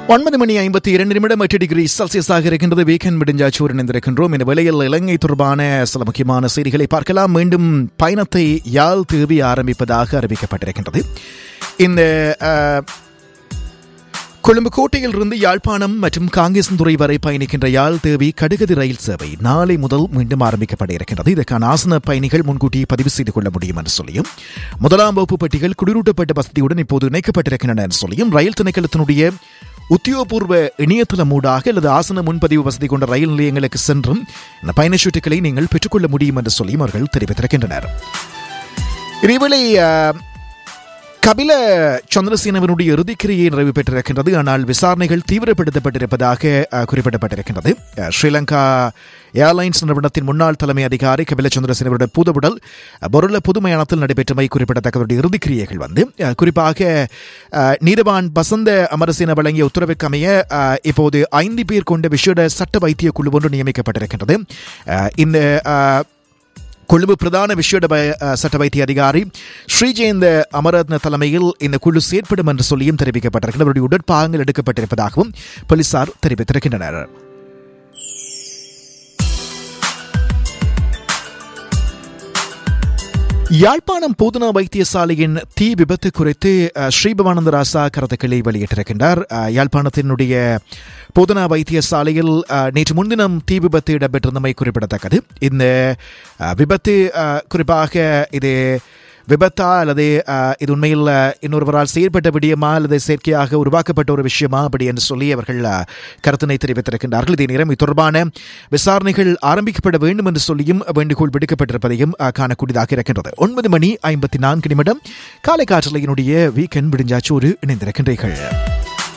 ஒன்பது மணி ஐம்பத்தி இரண்டு நிமிடம் எட்டு டிகிரி செல்சியஸாக இருக்கின்றது வீக்கெண்ட் முடிஞ்சாச்சு இணைந்திருக்கின்றோம் இந்த வேளையில் இலங்கை தொடர்பான சில முக்கியமான செய்திகளை பார்க்கலாம் மீண்டும் பயணத்தை யாழ் தேவி ஆரம்பிப்பதாக அறிவிக்கப்பட்டிருக்கின்றது இந்த அஹ், கொழும்பு கோட்டையில் இருந்து யாழ்ப்பாணம் மற்றும் காங்கேசன்துறை வரை பயணிக்கின்ற யாழ் தேவி கடுகதி ரயில் சேவை நாளை முதல் மீண்டும் ஆரம்பிக்கப்பட இருக்கின்றது இதற்கான ஆசன பயணிகள் முன்கூட்டி பதிவு செய்து கொள்ள முடியும் என்று சொல்லியும் முதலாம் வகுப்பு பெட்டிகள் குளிரூட்டப்பட்ட வசதியுடன் இப்போது இணைக்கப்பட்டிருக்கின்றன என்று சொல்லியும் ரயில் திணைக்களத்தினுடைய உத்தியோகபூர்வ இணையதளம் ஊடாக அல்லது ஆசன முன்பதிவு வசதி கொண்ட ரயில் நிலையங்களுக்கு சென்றும் இந்த பயணச்சீட்டுகளை நீங்கள் பெற்றுக்கொள்ள முடியும் என்று சொல்லியும் அவர்கள் தெரிவித்திருக்கின்றனர் இதேவேளை அஹ், கபில சந்திரசேனவனுடைய இறுதிக்கிரியை நிறைவு பெற்றிருக்கின்றது ஆனால் விசாரணைகள் தீவிரப்படுத்தப்பட்டிருப்பதாக அஹ், குறிப்பிடப்பட்டிருக்கின்றது அஹ், ஸ்ரீலங்கா ஏர்லைன்ஸ் நிறுவனத்தின் முன்னாள் தலைமை அதிகாரி கபில சந்திரசேனவருடைய பூதவுடல் அஹ், பொருள பொதுமயானத்தில் நடைபெற்றமை குறிப்பிடத்தக்கவருடைய இறுதிக்கிரியைகள் வந்து அஹ், குறிப்பாக அஹ், நீதவான் பசந்த அமரசேன வழங்கிய உத்தரவுக்கு அமைய அஹ், இப்போது ஐந்து பேர் கொண்ட விசேட சட்ட வைத்திய குழு ஒன்று நியமிக்கப்பட்டிருக்கின்றது அஹ், இந்த அஹ், கொழும்பு பிரதான விசேட பய- அஹ், சட்ட வைத்திய அதிகாரி ஸ்ரீஜெயந்த அமரத்ன தலைமையில் இந்த குழு செயற்படும் என்று சொல்லியும் தெரிவிக்கப்பட்டிருக்கிறது அவருடைய உடற்பாகங்கள் எடுக்கப்பட்டிருப்பதாகவும் போலீசார் தெரிவித்திருக்கின்றனர் யாழ்ப்பாணம் போதனா வைத்தியசாலையின் தீ விபத்து குறித்து அஹ், ஸ்ரீபவானந்த ராசா கருத்துக்களை வெளியிட்டிருக்கின்றார் அஹ், யாழ்ப்பாணத்தினுடைய போதனா வைத்தியசாலையில் அஹ், நேற்று முன்தினம் தீ விபத்து இடம்பெற்றிருந்தமை குறிப்பிடத்தக்கது இந்த அஹ், விபத்து அஹ், குறிப்பாக இது விபத்தா அல்லது அஹ், இது உண்மையில் அஹ், இன்னொருவரால் செயற்பட்ட விடயமா அல்லது செயற்கையாக உருவாக்கப்பட்ட ஒரு விஷயமா அப்படி என்று சொல்லி அவர்கள் அஹ், கருத்தினை தெரிவித்திருக்கின்றார்கள் இதே நேரம் இது தொடர்பான விசாரணைகள் ஆரம்பிக்கப்பட வேண்டும் என்று சொல்லியும் வேண்டுகோள் விடுக்கப்பட்டிருப்பதையும் அஹ், காணக்கூடியதாக இருக்கின்றது ஒன்பது மணி ஐம்பத்தி நான்கு நிமிடம் காலை காற்றலையினுடைய வீக்கெண்ட் விடிஞ்சாச்சு ஒரு இணைந்திருக்கின்றீர்கள்